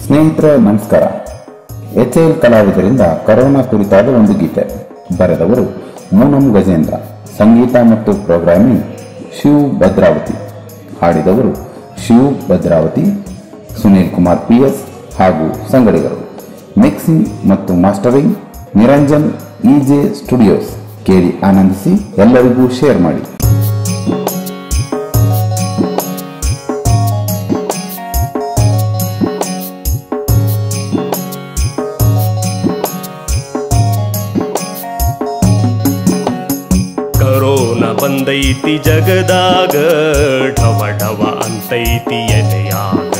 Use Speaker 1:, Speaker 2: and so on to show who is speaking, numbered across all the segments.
Speaker 1: ಸ್ನೇಹಿತರೆ ನಮಸ್ಕಾರ H L ಕಲಾವಿದರಿಂದ ಕರೋನಾ ಕುರಿತಾದ ಒಂದು ಗೀತೆ ಬರೆದವರು ಮೂನಂ ಗಜೇಂದ್ರ ಸಂಗೀತ ಮತ್ತು ಪ್ರೋಗ್ರಾಮಿಂಗ್ ಶಿವ್ ಭದ್ರಾವತಿ ಹಾಡಿದವರು ಶಿವ್ ಭದ್ರಾವತಿ ಸುನೀಲ್ ಕುಮಾರ್ ಪಿ ಎಸ್ ಹಾಗೂ ಸಂಗಡಿಗರು ಮಿಕ್ಸಿಂಗ್ ಮತ್ತು ಮಾಸ್ಟರಿಂಗ್ ನಿರಂಜನ್ ಇಜೆ ಸ್ಟುಡಿಯೋಸ್ ಕೇಳಿ ಆನಂದಿಸಿ ಎಲ್ಲರಿಗೂ ಶೇರ್ ಮಾಡಿ
Speaker 2: ಕರೋನ ಬಂದೈತಿ ಜಗದಾಗ ಢವ ಢವ ಅಂತೈತಿ ಎದೆಯಾಗ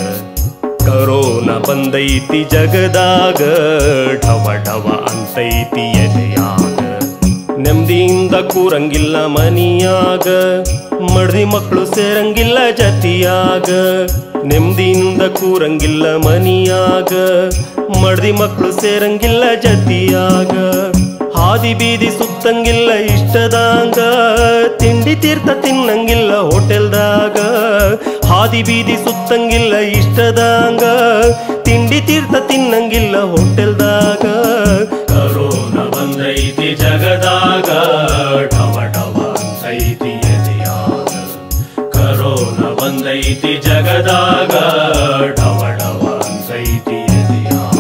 Speaker 2: ಕರೋನ ಬಂದೈತಿ ಜಗದಾಗ ಢವ ಢವ ಅಂತೈತಿ ಎದೆಯಾಗ ನೆಮ್ಮದಿಯಿಂದ ಕೂರಂಗಿಲ್ಲ ಮನಿಯಾಗ ಮಡ್ದಿ ಮಕ್ಕಳು ಸೇರಂಗಿಲ್ಲ ಜತಿಯಾಗ ನೆಮ್ಮದಿಯಿಂದ ಕೂರಂಗಿಲ್ಲ ಮನಿಯಾಗ ಮಡ್ದಿ ಮಕ್ಕಳು ಸೇರಂಗಿಲ್ಲ ಜತಿಯಾಗ ಹಾದಿ ಬೀದಿ ಸುತ್ತಂಗಿಲ್ಲ ಇಷ್ಟದಂಗ ತಿಂಡಿ ತೀರ್ಥ ತಿನ್ನಂಗಿಲ್ಲ ಹೋಟೆಲ್ದಾಗ ಹಾದಿ ಬೀದಿ ಸುತ್ತಂಗಿಲ್ಲ ಇಷ್ಟದಂಗ ತಿಂಡಿ ತೀರ್ಥ ತಿನ್ನಂಗಿಲ್ಲ ಹೋಟೆಲ್ದಾಗ ಕರೋನ ಬಂದೈತಿ ಜಗದಾಗ ಢವ ಢವ ಅಂತೈತಿ ಎದೆಯಾಗ ಕರೋನ ಬಂದೈತಿ ಜಗದಾಗ ಢವ ಢವ ಅಂತೈತಿ ಎದೆಯಾಗ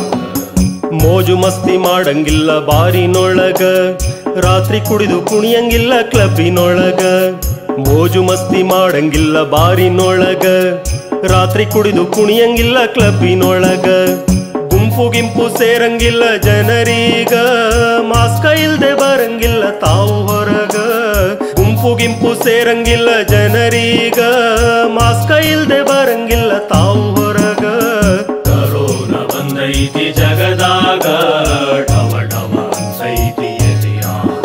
Speaker 2: ಮೋಜು ಮಸ್ತಿ ಮಾಡಂಗಿಲ್ಲ ಬಾರಿನೊಳಗ ರಾತ್ರಿ ಕುಡಿದು ಕುಣಿಯಂಗಿಲ್ಲ ಕ್ಲಬ್ಬಿನೊಳಗ ಮೋಜು ಮಸ್ತಿ ಮಾಡಂಗಿಲ್ಲ ಬಾರಿನೊಳಗ ರಾತ್ರಿ ಕುಡಿದು ಕುಣಿಯಂಗಿಲ್ಲ ಕ್ಲಬ್ಬಿನೊಳಗ ಗುಂಪು ಗಿಂಪು ಸೇರಂಗಿಲ್ಲ ಜನರೀಗ ಮಾಸ್ಕ ಇಲ್ದೆ ಬರಂಗಿಲ್ಲ ತಾವು ಹೊರಗ ಗುಂಪು ಗಿಂಪು ಸೇರಂಗಿಲ್ಲ ಜನರೀಗ ಮಾಸ್ಕ ಇಲ್ದೆ ಬರಂಗಿಲ್ಲ ತಾವು ಹೊರಗ ಕರೋನ ಬಂದೈತಿ ಜಗದಾಗ ಢವ ಢವ ಅಂತೈತಿ ಎದೆಯಾಗ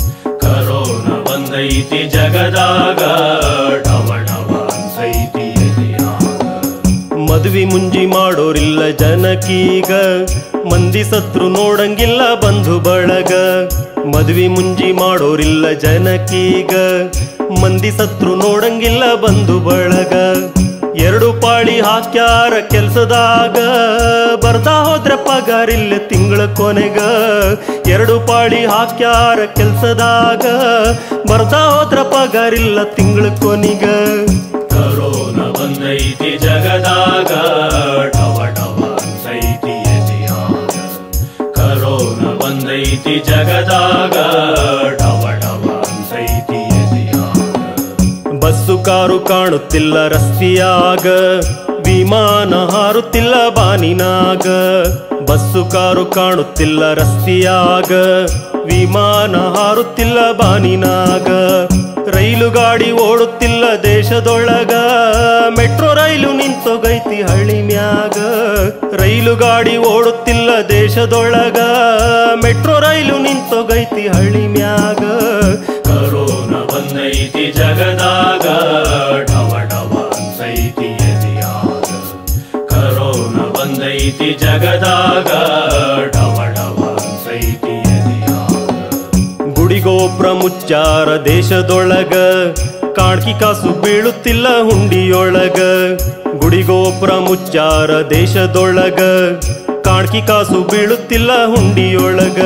Speaker 2: ಕರೋನ ಬಂದೈತಿ ಜಗದಾಗ ಢವ ಢವ ಅಂತೈತಿ ಎದೆಯಾಗ ಮದ್ವಿ ಮುಂಜಿ ಮಾಡೋರಿಲ್ಲ ಜನಕೀಗ ಮಂದಿ ಸತ್ರು ನೋಡಂಗಿಲ್ಲ ಬಂಧು ಬಳಗ ಮದ್ವಿ ಮುಂಜಿ ಮಾಡೋರಿಲ್ಲ ಜನಕೀಗ ಮಂದಿ ಸತ್ರು ನೋಡಂಗಿಲ್ಲ ಬಂಧು ಬಳಗ ಎರಡು ಪಾಳಿ ಹಾಕ್ಯಾರ ಕೆಲ್ಸದಾಗ ಬರ್ತಾ ಹೋದ್ರ ಪಗಾರಿಲ್ಲ ತಿಂಗಳ ಕೊನೆಗ ಎರಡು ಪಾಳಿ ಹಾಕ್ಯಾರ ಕೆಲ್ಸದಾಗ ಬರ್ತಾ ಹೋದ್ರ ಪಗಾರಿಲ್ಲ ತಿಂಗಳ ಕೊನಿಗ ಕರೋನ ಬಂದೈತಿ ಜಗದಾಗ ಢವ ಢವ ಅಂತೈತಿ ಎದೆಯಾಗ ಕರೋನ ಬಂದೈತಿ ಜಗದಾಗ ಢವ ಢವ ಅಂತೈತಿ ಎದೆಯಾಗ ಬಸ್ಸು ಕಾರು ಕಾಣುತ್ತಿಲ್ಲ ರಸ್ತಿಯಾಗ ವಿಮಾನ ಹಾರುತ್ತಿಲ್ಲ ಬಾನಿನಾಗ ಬಸ್ಸು ಕಾರು ಕಾಣುತ್ತಿಲ್ಲ ರಸ್ತಿಯಾಗ ವಿಮಾನ ಹಾರುತ್ತಿಲ್ಲ ಬಾನಿನಾಗ ರೈಲು ಗಾಡಿ ಓಡುತ್ತಿಲ್ಲ ದೇಶದೊಳಗ ಮೆಟ್ರೋ ರೈಲು ನಿಂತೊಗೈತಿ ಹಳ್ಳಿ ಮ್ಯಾಗ ರೈಲು ಗಾಡಿ ಓಡುತ್ತಿಲ್ಲ ದೇಶದೊಳಗ ಮೆಟ್ರೋ ರೈಲು ನಿಂತೊಗೈತಿ ಹಳ್ಳಿ ಮ್ಯಾಗ ಕರೋನ ಬಂದೈತಿ ಜಗದಾಗ ಢವ ಢವ ಅಂತೈತಿ ಎದೆಯಾಗ ಕರೋನ ಬಂದೈತಿ ಜಗದಾಗ ಢವ ಢವ ಅಂತೈತಿ ಎದೆಯಾಗ ಗುಡಿಗೋಪುರ ಮುಚ್ಚಾರ ದೇಶದೊಳಗ ಕಾಡ್ಕಿ ಕಾಸು ಬೀಳುತ್ತಿಲ್ಲ ಹುಂಡಿಯೊಳಗ ಗುಡಿಗೋಪುರ ಮುಚ್ಚಾರ ದೇಶದೊಳಗ ಕಾಡ್ಕಿ ಕಾಸು ಬೀಳುತ್ತಿಲ್ಲ ಹುಂಡಿಯೊಳಗ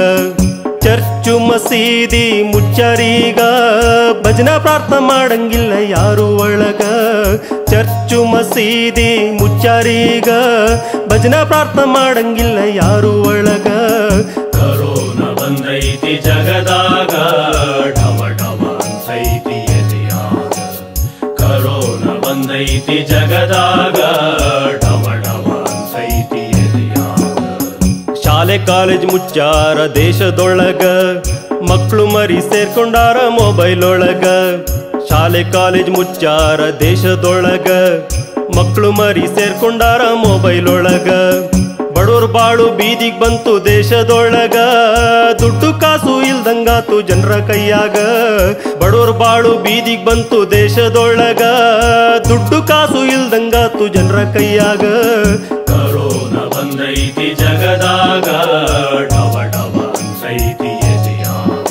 Speaker 2: ಚರ್ಚು ಮಸೀದಿ ಮುಚ್ಚರೀಗ ಭಜನಾ ಪ್ರಾರ್ಥನೆ ಮಾಡಂಗಿಲ್ಲ ಯಾರು ಒಳಗ ಚರ್ಚು ಮಸೀದಿ ಮುಚ್ಚಾರೀಗ ಭಜನಾ ಪ್ರಾರ್ಥನೆ ಮಾಡಂಗಿಲ್ಲ ಯಾರು ಒಳಗ ಕರೋನ ಬಂದೈತಿ ಜಗದಾಗ ಢವ ಢವ ಅಂತೈತಿ ಎದೆಯಾಗ ಕರೋನ ಬಂದೈತಿ ಜಗದಾಗ ಢವ ಢವ ಅಂತೈತಿ ಎದೆಯಾಗ ಶಾಲೆ ಕಾಲೇಜ್ ಮುಚ್ಚಾರ ದೇಶದೊಳಗ ಮಕ್ಕಳು ಮರಿ ಸೇರ್ಕೊಂಡಾರ ಮೊಬೈಲ್ ಒಳಗ ಶಾಲೆ ಕಾಲೇಜ್ ಮುಚ್ಚಾರ ದೇಶದೊಳಗ ಮಕ್ಕಳು ಮರಿ ಸೇರ್ಕೊಂಡಾರ ಮೊಬೈಲ್ ಒಳಗ ಬಡವ್ರ ಬಾಳು ಬೀದಿಗ್ ಬಂತು ದೇಶದೊಳಗ ದುಡ್ಡು ಕಾಸು ಇಲ್ದಂಗಾತು ಜನರ ಕೈಯಾಗ ಬಡವ್ರ ಬಾಳು ಬೀದಿಗ್ ಬಂತು ದೇಶದೊಳಗ ದುಡ್ಡು ಕಾಸು ಇಲ್ದಂಗಾತು ಜನರ ಕೈಯಾಗ ಕರೋನ ಬಂದೈತಿ ಜಗದಾಗ ಢವ ಢವ ಅಂತೈತಿ ಎದೆಯಾಗ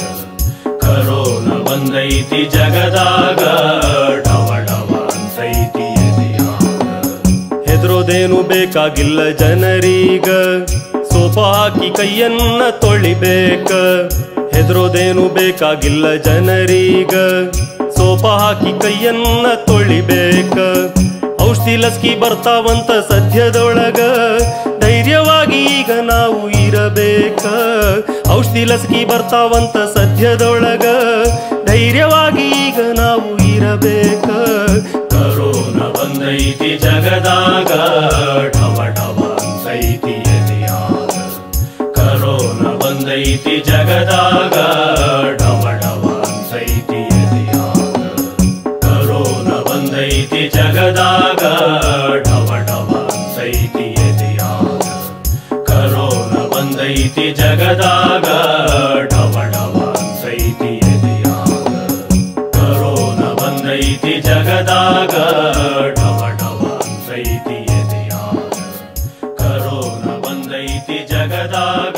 Speaker 2: ಕರೋನ ಬಂದೈತಿ ಜಗದಾಗ ಢವ ಢವ ಅಂತೈತಿ ಎದೆಯಾಗ ಹೆದರೋದೇನು ಬೇಡ ಬೇಕಾಗಿಲ್ಲ ಜನರೀಗ ಸೋಪ ಹಾಕಿ ಕೈಯನ್ನ ತೊಳಿಬೇಕ ಹೆದರೋದೇನು ಬೇಕಾಗಿಲ್ಲ ಜನರೀಗ ಸೋಪ ಹಾಕಿ ಕೈಯನ್ನ ತೊಳಿಬೇಕ ಔಷಧಿ ಲಸ್ಕಿ ಬರ್ತಾವಂತ ಸದ್ಯದೊಳಗ ಧೈರ್ಯವಾಗಿ ಈಗ ನಾವು ಇರಬೇಕ ಔಷಧಿ ಲಸ್ಕಿ ಬರ್ತಾವಂತ ಸದ್ಯದೊಳಗ ಧೈರ್ಯವಾಗಿ ಈಗ ನಾವು ಇರಬೇಕ ಕರೋನಾ ಬಂದೈತಿ ಜಗದಾಗ ಢವ ಢವ ಅಂತೈತಿ ಎದೆಯಾಗ ಕರೋನಾ ಬಂದೈತಿ ಜಗದಾಗ ಢವ ಢವ ಅಂತೈತಿ ಎದೆಯಾಗ ಕರೋನಾ ಬಂದೈತಿ ಜಗದಾಗ ಢವ ಢವ ಅಂತೈತಿ ಎದೆಯಾಗ ಕರೋನಾ ಬಂದೈತಿ ಜಗದಾಗ ಢವ ಢವ ಅಂತೈತಿ ಎದೆಯಾಗ ಕರೋನಾ ಬಂದೈತಿ ಜಗದಾಗ ಢವ ಢವ ಅಂತೈತಿ ಎದೆಯಾಗ ಕರೋನಾ ಬಂದೈತಿ ಜಗದಾಗ